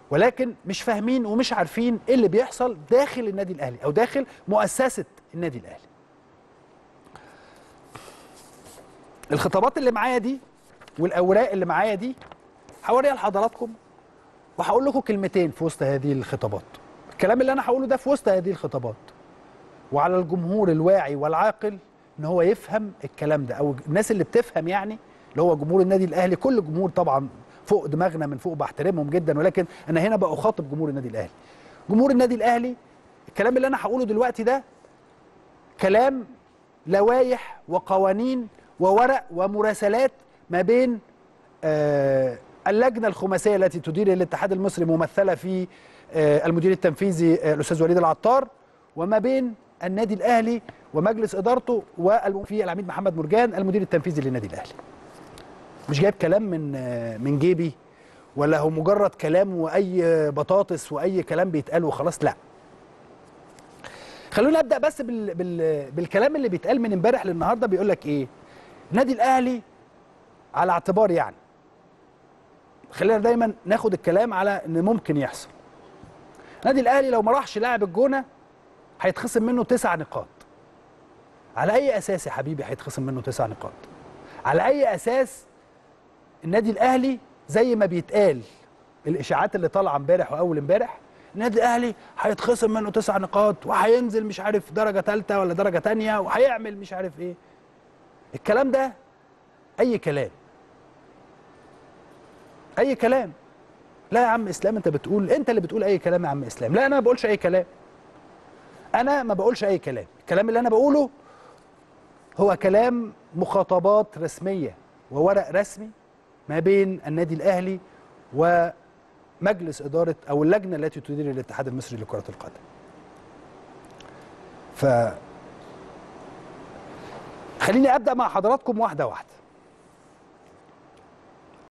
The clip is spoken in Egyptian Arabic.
ولكن مش فاهمين ومش عارفين ايه اللي بيحصل داخل النادي الاهلي او داخل مؤسسه النادي الاهلي الخطابات اللي معايا دي والاوراق اللي معايا دي هوريها لحضراتكم وهقول لكم كلمتين في وسط هذه الخطابات الكلام اللي انا هقوله ده في وسط هذه الخطابات وعلى الجمهور الواعي والعاقل ان هو يفهم الكلام ده او الناس اللي بتفهم يعني اللي هو جمهور النادي الاهلي كل جمهور طبعا فوق دماغنا من فوق بحترمهم جدا ولكن انا هنا بقى اخاطب جمهور النادي الاهلي جمهور النادي الاهلي الكلام اللي انا هقوله دلوقتي ده كلام لوائح وقوانين وورق ومراسلات ما بين آه اللجنه الخماسيه التي تدير الاتحاد المصري ممثله في آه المدير التنفيذي آه الاستاذ وليد العطار وما بين النادي الاهلي ومجلس ادارته وفي العميد محمد مرجان المدير التنفيذي للنادي الاهلي مش جايب كلام من من جيبي ولا هو مجرد كلام واي بطاطس واي كلام بيتقال وخلاص لا خلونا ابدا بس بال بال بالكلام اللي بيتقال من امبارح للنهارده بيقول لك ايه النادي الاهلي على اعتبار يعني خلينا دايما ناخد الكلام على ان ممكن يحصل النادي الاهلي لو ما راحش لاعب الجونه هيتخصم منه تسع نقاط على اي اساس يا حبيبي هيتخصم منه تسع نقاط على اي اساس النادي الاهلي زي ما بيتقال الاشاعات اللي طالعه امبارح واول امبارح النادي الاهلي هيتخصم منه تسع نقاط وهينزل مش عارف درجه ثالثه ولا درجه ثانيه وهيعمل مش عارف ايه الكلام ده اي كلام اي كلام لا يا عم اسلام انت بتقول انت اللي بتقول اي كلام يا عم اسلام لا انا ما بقولش اي كلام انا ما بقولش اي كلام الكلام اللي انا بقوله هو كلام مخاطبات رسميه وورق رسمي ما بين النادي الاهلي ومجلس اداره او اللجنه التي تدير الاتحاد المصري لكره القدم. ف خليني ابدا مع حضراتكم واحده واحده.